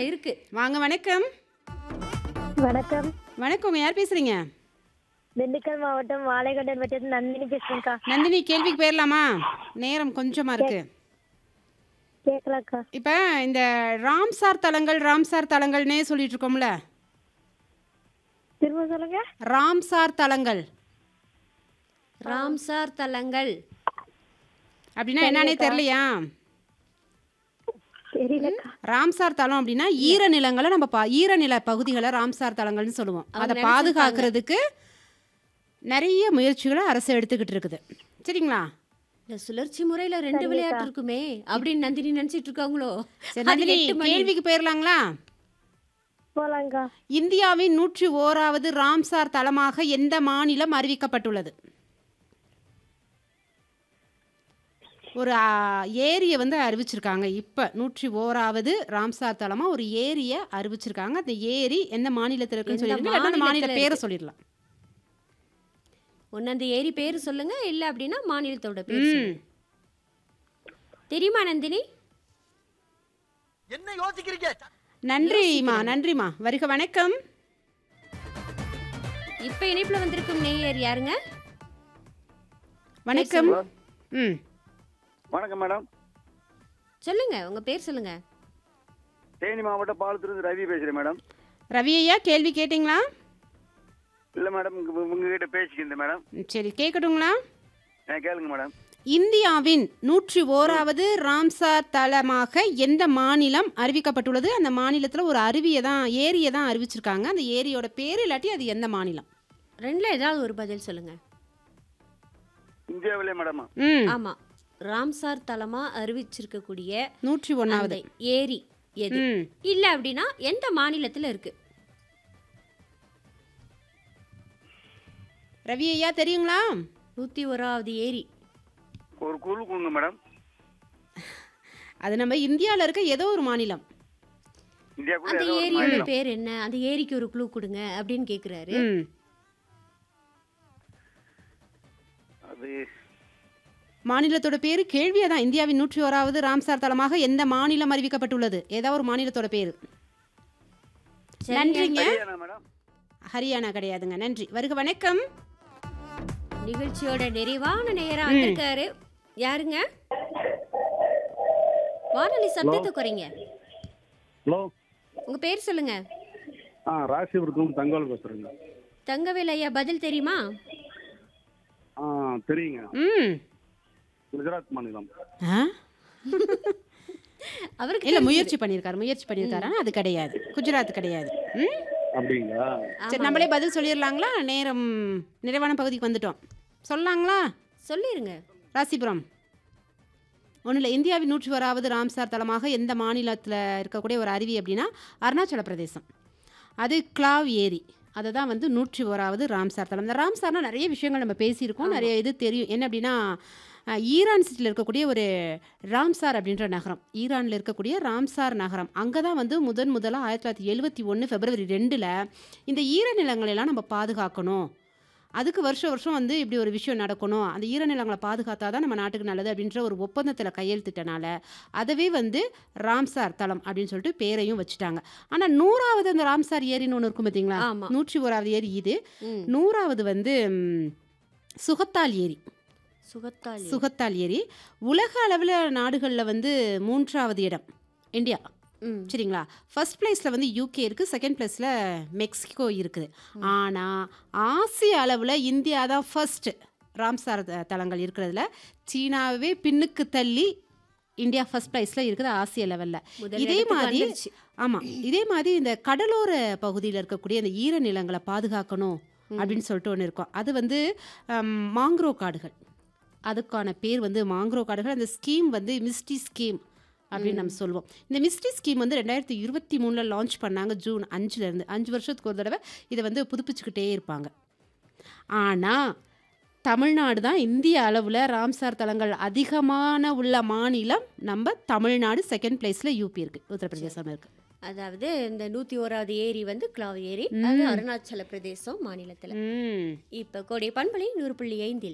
இருக்கு வாங்க வணக்கம் வணக்கம் வணக்கம் யார் பேசுறீங்க திண்டுக்கல் மாவட்டம் வாழைகண்டன் வட்டத்தில் நந்தினி பேசுறேன்க்கா நந்தினி கேள்விக்கு போயிடலாமா நேரம் கொஞ்சமா இருக்கு கேட்கலாக்கா இப்ப இந்த ராம்சார் தலங்கள் ராம்சார் தலங்கள்னே சொல்லிட்டு இருக்கோம்ல திரும்ப சொல்லுங்க ராம்சார் தலங்கள் ராம்சார் தலங்கள் அப்படின்னா என்னன்னே தெரியலையா தெரியலக்கா ராம்சார் தலம் அப்படின்னா ஈரநிலங்களை நம்ம பா ஈரநில பகுதிகளை ராம்சார் தலங்கள்னு சொல்லுவோம் அதை பாதுகாக்கிறதுக்கு நிறைய முயற்சிகளை அரசு எடுத்துக்கிட்டு இருக்குது சரிங்களா இந்த சுழற்சி முறையில ரெண்டு விளையாட்டு இருக்குமே அப்படின்னு நந்தினி நினைச்சிட்டு இருக்காங்களோ சரி அது நந்தினி எட்டு மணி. கேள்விக்கு போயிடலாங்களா போலாங்க்கா இந்தியாவின் நூற்றி ஓராவது ராம்சார் தலமாக எந்த மாநிலம் அறிவிக்கப்பட்டுள்ளது ஒரு ஆ, ஏரியை வந்து அறிவிச்சிருக்காங்க இப்போ நூற்றி ஓராவது ராம்சார் தலமாக ஒரு ஏரியை அறிவிச்சிருக்காங்க அந்த ஏரி எந்த மாநிலத்தில் இருக்குன்னு எந்த சொல்லிடுங்க இல்லாட்டா அந்த மாநில மாநிலத்துல பேரை இருக்கு? சொல்லிடலாம் ஒன்னு அந்த ஏரி பேர் சொல்லுங்க இல்ல அப்படின்னா மாநிலத்தோட பேர் ம் சொல்லுங்க. தெரியுமா நந்தினி என்ன யோசிக்கிறீங்க நன்றிம்மா நன்றிம்மா வருக வணக்கம் இப்ப இணைப்புல வந்திருக்கும் நேயர் யாருங்க வணக்கம் ம் வணக்கம் மேடம் சொல்லுங்க உங்க பேர் சொல்லுங்க தேனி மாவட்டம் பாலத்திலிருந்து ரவி பேசுறேன் மேடம் ரவி ஐயா கேள்வி கேட்டிங்களா இல்ல மேடம் உங்க- உங்ககிட்ட பேசிக்கிறேன் மேடம் ம், சரி கேட்கட்டுங்களா ஆ, கேளுங்க மேடம் இந்தியாவின் நூற்றி ஓராவது ராம்சார் தலமாக எந்த மாநிலம் அறிவிக்கப்பட்டுள்ளது அந்த மாநிலத்தில் ஒரு அருவியை தான் ஏரியை தான் அறிவிச்சிருக்காங்க அந்த ஏரியோட பேர் இல்லாட்டி அது எந்த மாநிலம் ரெண்டுல ஏதாவது ஒரு பதில் சொல்லுங்க இந்தியாவிலே மேடமா ம் ஆமா ராம்சார் தலமா அறிவிச்சிருக்கக்கூடிய நூற்றி அந்த ஒன்றாவது ஏரி எது ம் இல்ல அப்படின்னா எந்த மாநிலத்துல இருக்கு ரவி ஐயா தெரியுங்களா நூத்தி ஓராவது ஏரி ஒரு குழு கொடுங்க மேடம் அது நம்ம இந்தியாவில் இருக்க ஏதோ ஒரு மாநிலம் இந்தியாக்குள்ள அந்த ஏதோ ஒரு ஏரியோட மாநிலம். பேர் என்ன அந்த ஏரிக்கு ஒரு க்ளூ கொடுங்க அப்படின்னு கேக்குறாரு ம் அது மாநிலத்தோட பேர் கேள்வியே தான் இந்தியாவின் நூற்றி ஓராவது ராம்சார் தலமாக எந்த மாநிலம் அறிவிக்கப்பட்டுள்ளது ஏதாவது ஒரு மாநிலத்தோட பேர் நன்றிங்க சரியானா மேடம் ஹரியானா கிடையாதுங்க நன்றி வருக வணக்கம் நிகழ்ச்சியோட நிறைவான நேரம் வந்திருக்காரு யாருங்க வானொலி சத்தத்தை குறைங்க ஹலோ உங்க பேர் சொல்லுங்க ஆ ராசிபுரத்துலேருந்து தங்கோல் பேசுகிறேங்க தங்கவேல் ஐயா பதில் தெரியுமா ஆ தெரியுங்க ம் குஜராத் மாநிலம் ஆ அவருக்கு இல்ல முயற்சி பண்ணியிருக்காரு முயற்சி பண்ணியிருக்காரு ஆனா அது கிடையாது குஜராத் கிடையாது ம் அப்படிங்களா சரி நம்மளே பதில் சொல்லிடலாங்களா நேரம் நிறைவான பகுதிக்கு வந்துட்டோம் சொல்லலாங்களா சொல்லிருங்க ராசிபுரம் ஒன்றும் இல்லை இந்தியாவின் நூற்றி ஓராவது ராம்சார் தலமாக எந்த மாநிலத்தில் இருக்கக்கூடிய ஒரு அருவி அப்படின்னா அருணாச்சல பிரதேசம் அது கிளாவ் ஏரி அதை தான் வந்து நூற்றி ஓராவது ராம்சார் தலம் இந்த ராம்சார்னா நிறைய விஷயங்கள் நம்ம பேசியிருக்கோம் நிறைய இது தெரியும் என்ன அப்படின்னா அஹ், ஈரான் சிட்டியில் இருக்கக்கூடிய ஒரு ராம்சார் அப்படின்ற நகரம் ஈரானில் இருக்கக்கூடிய ராம்சார் நகரம் அங்கே தான் வந்து முதன் முதலாக ஆயிரத்தி தொள்ளாயிரத்தி எழுபத்தி ஒன்று பிப்ரவரி ரெண்டில் இந்த ஈரநிலங்களெல்லாம் நம்ம பாதுகாக்கணும் அதுக்கு வருஷம் வருஷம் வந்து இப்படி ஒரு விஷயம் நடக்கணும் அந்த ஈரநிலங்களை பாதுகாத்தா தான் நம்ம நாட்டுக்கு நல்லது அப்படின்ற ஒரு ஒப்பந்தத்தில் கையெழுத்திட்டனால அதவே வந்து ராம்சார் தலம் அப்படின்னு சொல்லிட்டு பேரையும் வச்சுட்டாங்க ஆனால் நூறாவது அந்த ராம்சார் ஏரின்னு ஒன்று இருக்கும் பார்த்தீங்களா ஆமா. நூற்றி ஓராவது ஏரி இது ம். நூறாவது வந்து ம், சுகத்தால் ஏரி சுகத்தாலி சுகத்தால் ஏரி உலக அளவில் நாடுகளில் வந்து மூன்றாவது இடம் இந்தியா ம். சரிங்களா ஃபர்ஸ்ட் பிளேஸில் வந்து யூகே இருக்குது செகண்ட் பிளேஸில் மெக்சிகோ இருக்குது ஆனால் ஆசிய அளவில் இந்தியா தான் ஃபர்ஸ்ட் ராம்சார் த- தலங்கள் இருக்கிறதுல சீனாவே பின்னுக்கு தள்ளி இந்தியா ஃபர்ஸ்ட் பிளேஸில் இருக்குது ஆசிய லெவலில் முதல் இதே இடத்துக்கு மாதிரி வந்துருச்சு. ஆமாம் இதே மாதிரி இந்த கடலோர பகுதியில் இருக்கக்கூடிய இந்த ஈரநிலங்களை பாதுகாக்கணும் அப்படின்னு சொல்லிட்டு ஒன்று இருக்கும் அது வந்து மாங்க்ரோ காடுகள் அதுக்கான பேர் வந்து மாங்க்ரோ காடுகள் அந்த ஸ்கீம் வந்து மிஸ்டி ஸ்கீம் அப்படின்னு நம்ம சொல்லுவோம் இந்த மிஸ்டி ஸ்கீம் வந்து ரெண்டாயிரத்தி இருபத்தி மூணில் லான்ச் பண்ணாங்க ஜூன் அஞ்சுலேருந்து அஞ்சு வருஷத்துக்கு ஒரு தடவை இதை வந்து புதுப்பிச்சுக்கிட்டே இருப்பாங்க ஆனால் தமிழ்நாடு தான் இந்திய அளவில் ராம்சார் தலங்கள் அதிகமான உள்ள மாநிலம் நம்ம தமிழ்நாடு செகண்ட் பிளேஸில் யூபி இருக்குது உத்தரப்பிரதேசம் இருக்குது அதாவது இந்த நூத்தி ஓராவது ஏரி வந்து கிளாவ் ஏரி அது அருணாச்சல பிரதேசம் மாநிலத்துல ம் இப்ப கோடை பண்பலை நூறு புள்ளி ஐந்தில்